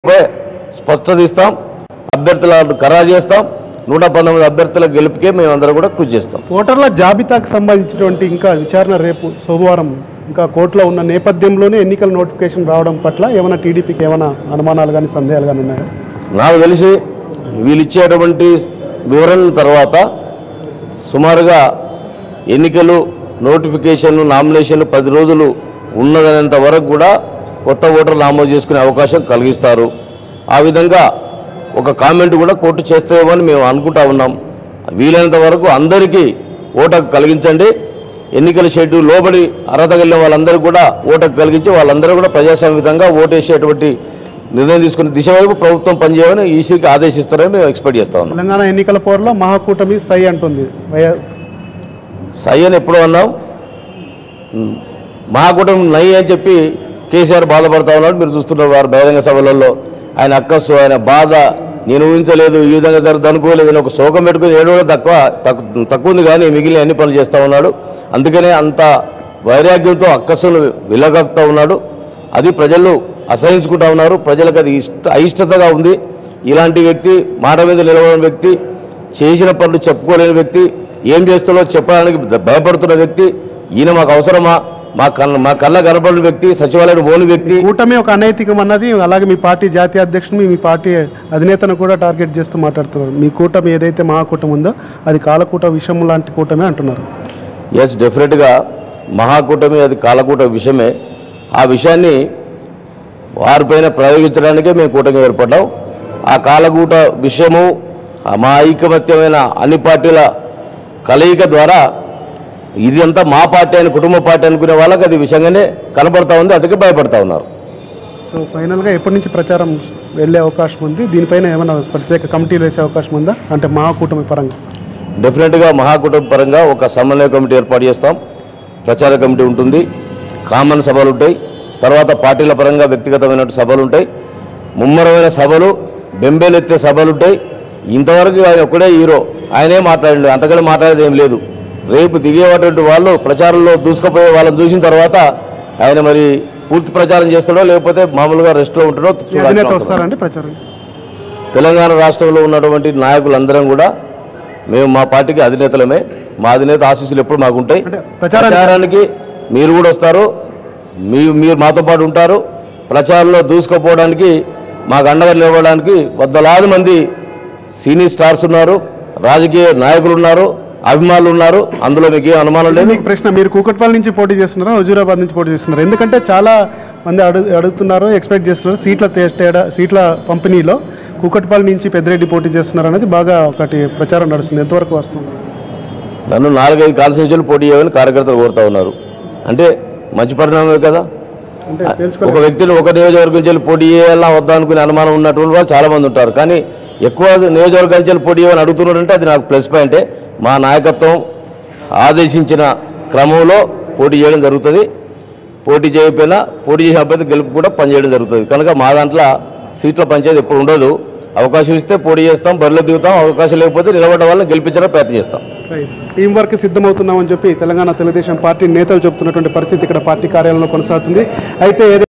పై స్పష్టత ఇస్తాం అభ్యర్థులను ఖరారు చేస్తాం నూట పంతొమ్మిది అభ్యర్థుల గెలుపుకే మేమందరం కూడా కృషి చేస్తాం ఓటర్ల జాబితాకు సంబంధించినటువంటి ఇంకా విచారణ రేపు సోమవారం ఇంకా కోర్టులో ఉన్న నేపథ్యంలోనే ఎన్నికల నోటిఫికేషన్ రావడం పట్ల ఏమైనా టీడీపీకి ఏమైనా అనుమానాలు కానీ సందేహాలు కానీ ఉన్నాయా నాకు తెలిసి వీళ్ళు ఇచ్చేటువంటి వివరణ తర్వాత సుమారుగా ఎన్నికలు నోటిఫికేషన్లు నామినేషన్లు పది రోజులు ఉన్నదనేంత వరకు కూడా కొత్త ఓటర్లు నమోదు చేసుకునే అవకాశం కలిగిస్తారు ఆ విధంగా ఒక కామెంట్ కూడా కోర్టు చేస్తామని మేము అనుకుంటా ఉన్నాం వీలైనంత వరకు అందరికీ ఓటకు కలిగించండి ఎన్నికల షెడ్యూల్ లోబడి అర్హత కలిగిన వాళ్ళందరూ కూడా ఓటకు కలిగించి వాళ్ళందరూ కూడా ప్రజాస్వామ్యంగా ఓటేసేటువంటి నిర్ణయం తీసుకునే దిశ వైపు ప్రభుత్వం పనిచేయమని ఈసీకి ఆదేశిస్తారని మేము ఎక్స్పెక్ట్ చేస్తా ఉన్నాం తెలంగాణ ఎన్నికల పోరులో మహాకూటమి సై అంటుంది వై- సై అని ఎప్పుడు అన్నాం ఉమ్, మా కుటుంబం నై అని చెప్పి కేసీఆర్ బాధపడతా ఉన్నాడు మీరు చూస్తున్నారు వారు బహిరంగ సభలలో ఆయన అక్కస్సు ఆయన బాధ నేను ఊహించలేదు ఈ విధంగా జరుగుతుంది అనుకోలేదు అని ఒక శోకం పెట్టుకుని ఏడు కూడా తక్కువ తక్కు- తక్కువ ఉంది కానీ మిగిలిన అన్ని పనులు చేస్తూ ఉన్నాడు అందుకనే అంత వైరాగ్యంతో అక్కస్సును విలగక్తా ఉన్నాడు అది ప్రజలు అసహించుకుంటా ఉన్నారు ప్రజలకు అది ఇష్ట అయిష్టతగా ఉంది ఇలాంటి వ్యక్తి మాట మీద నిలబడిన వ్యక్తి చేసిన పనులు చెప్పుకోలేని వ్యక్తి ఏం చేస్తున్నో చెప్పడానికి భయపడుతున్న వ్యక్తి ఈయన మాకు అవసరమా మా కళ్ళ మా కళ్ళ కనపడిన వ్యక్తి సచివాలయం పోని వ్యక్తి కూటమి ఒక అనైతికం అన్నది అలాగే మీ పార్టీ జాతీయ అధ్యక్షుడు మీ పార్టీ అధినేతను కూడా టార్గెట్ చేస్తూ మాట్లాడుతున్నారు మీ కూటమి ఏదైతే మహాకూటమి ఉందో అది కాలకూట విషయం లాంటి కూటమి అంటున్నారు ఎస్ డెఫినెట్గా మహాకూటమి అది కాలకూట విషయమే ఆ విషయాన్ని వారిపైన ప్రయోగించడానికే మేము కూటమి ఏర్పడ్డాం ఆ కాలకూట విషయము ఆ మా ఐకమత్యమైన అన్ని పార్టీల కలయిక ద్వారా ఇది అంతా మా పార్టీ అని కుటుంబ పార్టీ అనుకునే వాళ్ళకి అది విషయంగానే కనపడతా ఉంది అందుకే భయపడతా ఉన్నారు సో ఫైనల్గా ఎప్పటి నుంచి ప్రచారం వెళ్ళే అవకాశం ఉంది దీనిపైన ఏమైనా ప్రత్యేక కమిటీలు వేసే అవకాశం ఉందా అంటే మహాకూటమి పరంగా డెఫినెట్గా మహాకుటుంబ పరంగా ఒక సమన్వయ కమిటీ ఏర్పాటు చేస్తాం ప్రచార కమిటీ ఉంటుంది కామన్ సభలు ఉంటాయి తర్వాత పార్టీల పరంగా వ్యక్తిగతమైన సభలు ఉంటాయి ముమ్మరమైన సభలు బెంబేలెత్తే సభలు ఉంటాయి ఇంతవరకు ఆయన ఒక్కడే హీరో ఆయనే మాట్లాడండి అంతకంటే మాట్లాడేది ఏం లేదు రేపు దిగేటువంటి వాళ్ళు ప్రచారంలో దూసుకుపోయే వాళ్ళని చూసిన తర్వాత ఆయన మరి పూర్తి ప్రచారం చేస్తాడో లేకపోతే మామూలుగా రెస్ట్లో ఉంటాడో మీ చూడాల్సిన అధినేత అవసరం ఉంది. వస్తారండి ప్రచారం తెలంగాణ రాష్ట్రంలో ఉన్నటువంటి నాయకులందరం కూడా మేము మా పార్టీకి అధినేతలమే మా అధినేత ఆశీస్సులు ఎప్పుడు మాకు ఉంటాయి అంటే ప్రచారానికి- ప్రచారానికి మీరు కూడా వస్తారు మీ మీరు మాతో పాటు ఉంటారు ప్రచారంలో దూసుకుపోవడానికి మాకు అండగా నిలవడానికి వందలాది మంది సీనియర్ స్టార్స్ ఉన్నారు రాజకీయ నాయకులు ఉన్నారు అభిమానులు ఉన్నారు అందులో మీకు ఏ అనుమానం లేదు మీకు ప్రశ్న మీరు కూకట్పల్లి నుంచి పోటీ చేస్తున్నారా హుజూరాబాద్ నుంచి పోటీ చేస్తున్నారు ఎందుకంటే చాలా మంది అడుగు అడుగుతున్నారు ఎక్స్పెక్ట్ చేస్తున్నారు సీట్ల తే- తేడా సీట్ల పంపిణీలో కూకట్పల్లి నుంచి పెద్దిరెడ్డి పోటీ చేస్తున్నారు అనేది బాగా ఒకటి ప్రచారం నడుస్తుంది ఎంతవరకు వస్తుంది నన్ను నాలుగైదు కాన్స్టిట్యూన్సీలు పోటీ చేయమని కార్యకర్తలు కోరుతా ఉన్నారు అంటే మంచి పరిణామమే కదా అంటే ఒక తెలుసుకోవాలి వ్యక్తిని ఒక నియోజకవర్గం నుంచి వెళ్ళి పోటీ చేయాలా వద్దా అనుకునే అనుమానం ఉన్నటువంటి వాళ్ళు చాలా మంది ఉంటారు కానీ ఎక్కువ నియోజకవర్గం నుంచి వెళ్ళి పోటీ చేయమని అడుగుతున్నారంటే అది నాకు ప్లస్ పాయింటే మా నాయకత్వం ఆదేశించిన క్రమంలో పోటీ చేయడం జరుగుతుంది పోటీ చేయకపోయినా పోటీ చేసిన అభ్యర్థి గెలుపు కూడా పనిచేయడం జరుగుతుంది కనుక మా దాంట్లో సీట్ల పంచాయతీ ఎప్పుడు ఉండదు అవకాశం ఇస్తే పోటీ చేస్తాం బరిలో దిగుతాం అవకాశం లేకపోతే నిలబడ్డ వాళ్ళని గెలిపించడానికి ప్రయత్నం చేస్తాం టీం వర్క్ సిద్ధమవుతున్నామని చెప్పి తెలంగాణ తెలుగుదేశం పార్టీ నేతలు చెబుతున్నటువంటి పరిస్థితి ఇక్కడ పార్టీ కార్యాలయంలో కొనసాగుతుంది అయితే ఏదైతే